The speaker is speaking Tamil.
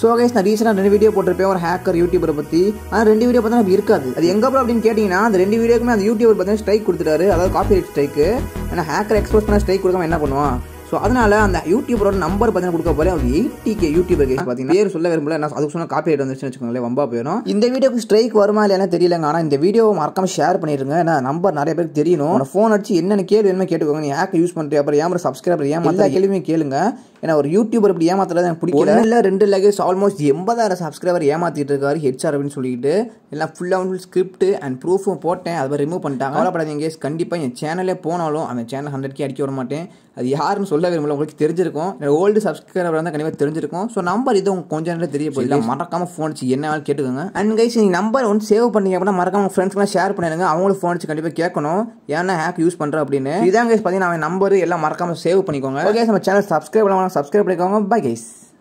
ஸோ கைஸ் நான் ரீசெண்டாக ரெண்டு வீடியோ போட்டிருப்பேன் ஒரு ஹேக்கர் யூடியூபரை பற்றி ஆனால் ரெண்டு வீடியோ பார்த்தா அப்படி இருக்காது அது எங்க ப்ரோ அப்படின்னு கேட்டிங்கன்னா அந்த ரெண்டு வீடியோக்குமே அந்த யூடியூபர் பார்த்தீங்கன்னா ஸ்ட்ரைக் கொடுத்துட்டாரு அதாவது காப்பி ரைட் ஸ்ட்ரைக்கு ஏன்னா ஹேக்கர் எக்ஸ்போஸ் பண்ண ஸ்ட்ரைக் கொடுக்காம என்ன பண்ணுவான் ஸோ அதனால அந்த யூடியூபரோட நம்பர் பார்த்தீங்கன்னா கொடுக்க போறேன் ஒரு எயிட்டி கே யூடியூபர் கேஸ் பார்த்தீங்கன்னா பேர் சொல்ல விரும்பல நான் அதுக்கு சொன்ன காப்பி ரைட் வந்துச்சுன்னு வச்சுக்கோங்களேன் வம்பா போயிடும் இந்த வீடியோக்கு ஸ்ட்ரைக் வருமா இல்லையா தெரியலங்க ஆனால் இந்த வீடியோ மறக்காம ஷேர் பண்ணிருங்க ஏன்னா நம்பர் நிறைய பேருக்கு தெரியணும் ஃபோன் அடிச்சு என்னென்ன கேள்வி வேணுமோ கேட்டுக்கோங்க நீ ஹேக் யூஸ் பண்ணுறியா அப்புறம் ஏன் சப்ஸ்கிரைபர் ஏமாத்த கேள்வியும் கேளுங்க ஏன்னா ஒரு யூடியூபர் இப்படி ஏமாத்துறது எனக்கு பிடிக்கல இல்லை ரெண்டு லகேஜ் ஆல்மோஸ்ட் எண்பதாயிரம் சப்ஸ்கிரைபர் ஏமாத்திட்டு இருக்காரு ஹெச்ஆர் அப்படின்னு சொல்லிட்டு எல்லாம் ஃபுல்லாக ஃபுல் ஸ்கிரிப்ட் அண்ட் ப்ரூஃபும் போட்டேன் அதை ரிமூவ் பண்ணிட்டாங்க கவலைப்படாதீங்க guys. கண்டிப்பா என் சேனலே போனாலும் அந்த சேனல் ஹண்ட்ரட் கே அடிக்க விட மாட்டேன் அது யாருன்னு சொல்ல விரும்பல உங்களுக்கு தெரிஞ்சிருக்கும் ஓல்டு சப்ஸ்கிரைபர் வந்து கண்டிப்பாக தெரிஞ்சிருக்கும் ஸோ நம்பர் இது உங்களுக்கு கொஞ்ச நேரம் தெரிய போகுது மறக்காம ஃபோன் அடிச்சு என்ன வேணாலும் கேட்டுக்கோங்க அண்ட் கைஸ் நீங்க நம்பர் வந்து சேவ் பண்ணீங்க அப்படின்னா மறக்காம ஃப்ரெண்ட்ஸ்க்குலாம் ஷேர் பண்ணிடுங்க அவங்களும் ஃபோன் அடிச்சு கண்டிப்பாக கேட்கணும் ஏன்னா ஹேக் யூஸ் பண்ணுறேன் அப்படின்னு இதான் கைஸ் பார்த்தீங்கன்னா அவன் நம்பர் எல்லாம் மறக்காம சேவ் பண்ணிக்கோங்க ஓகே நம்ம சேனல் சப்ஸ்கிரைப் பண்ணலாம் சப்ஸ்கிரைப் பண்ணிக்கோங்க பை கைஸ்